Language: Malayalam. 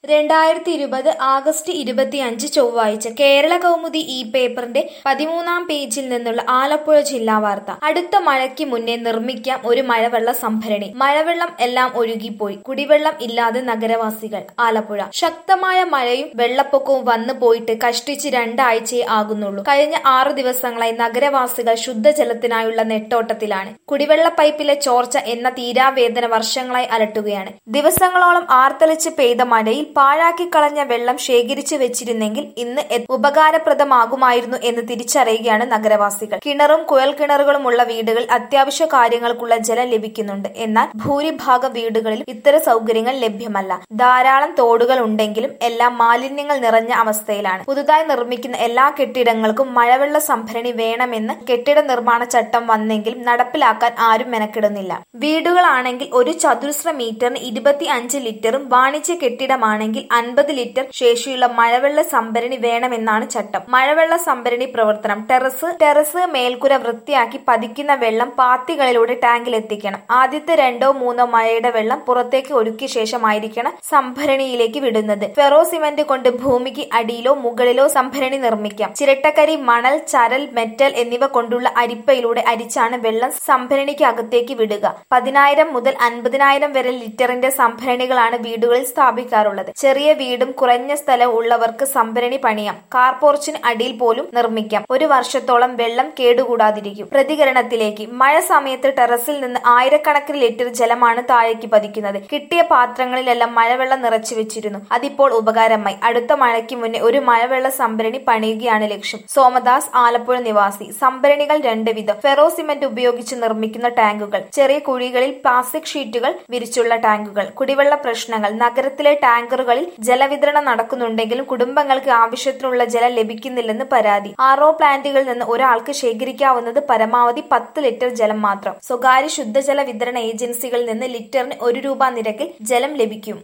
രണ്ടായിരത്തി ഇരുപത് ആഗസ്റ്റ് ഇരുപത്തിയഞ്ച് ചൊവ്വാഴ്ച കേരള കൗമുദി ഈ പേപ്പറിന്റെ പതിമൂന്നാം പേജിൽ നിന്നുള്ള ആലപ്പുഴ ജില്ലാ വാർത്ത അടുത്ത മഴയ്ക്ക് മുന്നേ നിർമ്മിക്കാം ഒരു മഴവെള്ള സംഭരണി മഴവെള്ളം എല്ലാം ഒഴുകിപ്പോയി കുടിവെള്ളം ഇല്ലാതെ നഗരവാസികൾ ആലപ്പുഴ ശക്തമായ മഴയും വെള്ളപ്പൊക്കവും വന്നു പോയിട്ട് കഷ്ടിച്ച് രണ്ടാഴ്ചയെ ആകുന്നുള്ളൂ കഴിഞ്ഞ ആറു ദിവസങ്ങളായി നഗരവാസികൾ ശുദ്ധജലത്തിനായുള്ള നെട്ടോട്ടത്തിലാണ് കുടിവെള്ള പൈപ്പിലെ ചോർച്ച എന്ന തീരാവേദന വർഷങ്ങളായി അലട്ടുകയാണ് ദിവസങ്ങളോളം ആർത്തലിച്ച് പെയ്ത മഴയിൽ പാഴാക്കി കളഞ്ഞ വെള്ളം ശേഖരിച്ചു വെച്ചിരുന്നെങ്കിൽ ഇന്ന് എ- ഉപകാരപ്രദമാകുമായിരുന്നു എന്ന് തിരിച്ചറിയുകയാണ് നഗരവാസികൾ കിണറും കുഴൽ കിണറുകളുമുള്ള വീടുകൾ അത്യാവശ്യ കാര്യങ്ങൾക്കുള്ള ജലം ലഭിക്കുന്നുണ്ട് എന്നാൽ ഭൂരിഭാഗം വീടുകളിൽ ഇത്തരം സൗകര്യങ്ങൾ ലഭ്യമല്ല ധാരാളം തോടുകൾ ഉണ്ടെങ്കിലും എല്ലാം മാലിന്യങ്ങൾ നിറഞ്ഞ അവസ്ഥയിലാണ് പുതുതായി നിർമ്മിക്കുന്ന എല്ലാ കെട്ടിടങ്ങൾക്കും മഴവെള്ള സംഭരണി വേണമെന്ന് കെട്ടിട നിർമ്മാണ ചട്ടം വന്നെങ്കിലും നടപ്പിലാക്കാൻ ആരും മെനക്കെടുന്നില്ല വീടുകളാണെങ്കിൽ ഒരു ചതുരശ്ര മീറ്ററിന് ഇരുപത്തി അഞ്ച് ലിറ്ററും വാണിജ്യ കെട്ടിടമാണെങ്കിൽ അൻപത് ലിറ്റർ ശേഷിയുള്ള മഴവെള്ള സംഭരണി വേണമെന്നാണ് ചട്ടം മഴവെള്ള സംഭരണി പ്രവർത്തനം ടെറസ് ടെറസ് മേൽക്കുര വൃത്തിയാക്കി പതിക്കുന്ന വെള്ളം പാത്തികളിലൂടെ ടാങ്കിൽ എത്തിക്കണം ആദ്യത്തെ രണ്ടോ മൂന്നോ മഴയുടെ വെള്ളം പുറത്തേക്ക് ഒഴുക്കിയ ശേഷമായിരിക്കണം സംഭരണിയിലേക്ക് വിടുന്നത് ഫെറോ സിമന്റ് കൊണ്ട് ഭൂമിക്ക് അടിയിലോ മുകളിലോ സംഭരണി നിർമ്മിക്കാം ചിരട്ടക്കരി മണൽ ചരൽ മെറ്റൽ എന്നിവ കൊണ്ടുള്ള അരിപ്പയിലൂടെ അരിച്ചാണ് വെള്ളം സംഭരണിക്ക് അകത്തേക്ക് വിടുക പതിനായിരം മുതൽ അൻപതിനായിരം വരെ ലിറ്ററിന്റെ സംഭരണികളാണ് വീടുകളിൽ സ്ഥാപിക്കാറുള്ളത് ചെറിയ വീടും കുറഞ്ഞ സ്ഥലവും ഉള്ളവർക്ക് സംഭരണി പണിയാം കാർപോർച്ചിന് അടിയിൽ പോലും നിർമ്മിക്കാം ഒരു വർഷത്തോളം വെള്ളം കേടുകൂടാതിരിക്കും പ്രതികരണത്തിലേക്ക് മഴ സമയത്ത് ടെറസിൽ നിന്ന് ആയിരക്കണക്കിന് ലിറ്റർ ജലമാണ് താഴേക്ക് പതിക്കുന്നത് കിട്ടിയ പാത്രങ്ങളിലെല്ലാം മഴവെള്ളം നിറച്ചു വെച്ചിരുന്നു അതിപ്പോൾ ഉപകാരമായി അടുത്ത മഴയ്ക്ക് മുന്നേ ഒരു മഴവെള്ള സംഭരണി പണിയുകയാണ് ലക്ഷ്യം സോമദാസ് ആലപ്പുഴ നിവാസി സംഭരണികൾ രണ്ട് വിധം ഫെറോ സിമന്റ് ഉപയോഗിച്ച് നിർമ്മിക്കുന്ന ടാങ്കുകൾ ചെറിയ കുഴികളിൽ പ്ലാസ്റ്റിക് ഷീറ്റുകൾ വിരിച്ചുള്ള ടാങ്കുകൾ കുടിവെള്ള പ്രശ്നങ്ങൾ നഗരത്തിലെ ടാങ്കറുകളിൽ ജലവിതരണം നടക്കുന്നുണ്ടെങ്കിലും കുടുംബങ്ങൾക്ക് ആവശ്യത്തിനുള്ള ജലം ലഭിക്കുന്നില്ലെന്ന് പരാതി ആർഒ പ്ലാന്റുകളിൽ നിന്ന് ഒരാൾക്ക് ശേഖരിക്കാവുന്നത് പരമാവധി പത്ത് ലിറ്റർ ജലം മാത്രം സ്വകാര്യ ശുദ്ധജല വിതരണ ഏജൻസികളിൽ നിന്ന് ലിറ്ററിന് ഒരു രൂപ നിരക്കിൽ ജലം ലഭിക്കും